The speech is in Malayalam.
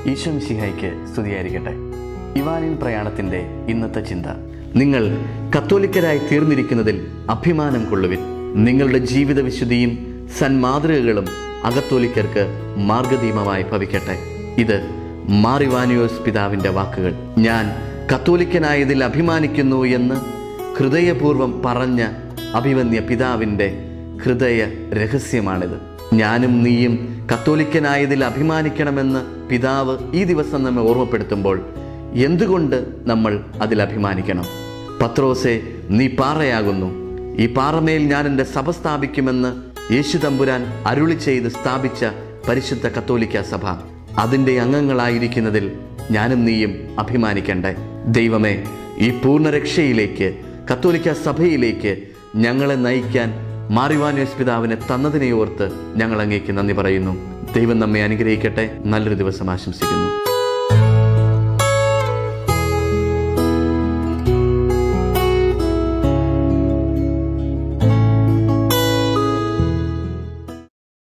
ഈശോ മിശിഹായ്ക്ക് സ്തുതിയായിരിക്കട്ടെ ഇവാനിൻ പ്രയാണത്തിന്റെ ഇന്നത്തെ ചിന്ത നിങ്ങൾ കത്തോലിക്കരായി തീർന്നിരിക്കുന്നതിൽ അഭിമാനം കൊള്ളുവിൻ നിങ്ങളുടെ ജീവിത വിശുദ്ധിയും സന്മാതൃകകളും അകത്തോലിക്കർക്ക് മാർഗദീപമായി ഭവിക്കട്ടെ ഇത് മാറിവാനിയോസ് പിതാവിന്റെ വാക്കുകൾ ഞാൻ കത്തോലിക്കനായതിൽ അഭിമാനിക്കുന്നു എന്ന് ഹൃദയപൂർവ്വം പറഞ്ഞ അഭിവന്യ പിതാവിൻ്റെ ഹൃദയ രഹസ്യമാണിത് ഞാനും നീയും കത്തോലിക്കനായതിൽ അഭിമാനിക്കണമെന്ന് പിതാവ് ഈ ദിവസം നമ്മെ ഓർമ്മപ്പെടുത്തുമ്പോൾ എന്തുകൊണ്ട് നമ്മൾ അതിൽ അഭിമാനിക്കണം പത്രോസെ നീ പാറയാകുന്നു ഈ പാറമേൽ ഞാൻ എൻ്റെ സഭ സ്ഥാപിക്കുമെന്ന് യേശു തമ്പുരാൻ അരുളി ചെയ്ത് സ്ഥാപിച്ച പരിശുദ്ധ കത്തോലിക്ക സഭ അതിൻ്റെ അംഗങ്ങളായിരിക്കുന്നതിൽ ഞാനും നീയും അഭിമാനിക്കണ്ടേ ദൈവമേ ഈ പൂർണ്ണരക്ഷയിലേക്ക് കത്തോലിക്ക സഭയിലേക്ക് ഞങ്ങളെ നയിക്കാൻ മാറിവാനോസ് പിതാവിനെ തന്നതിനെ ഓർത്ത് ഞങ്ങൾ അങ്ങേക്ക് നന്ദി പറയുന്നു ദൈവം നമ്മെ അനുഗ്രഹിക്കട്ടെ നല്ലൊരു ദിവസം ആശംസിക്കുന്നു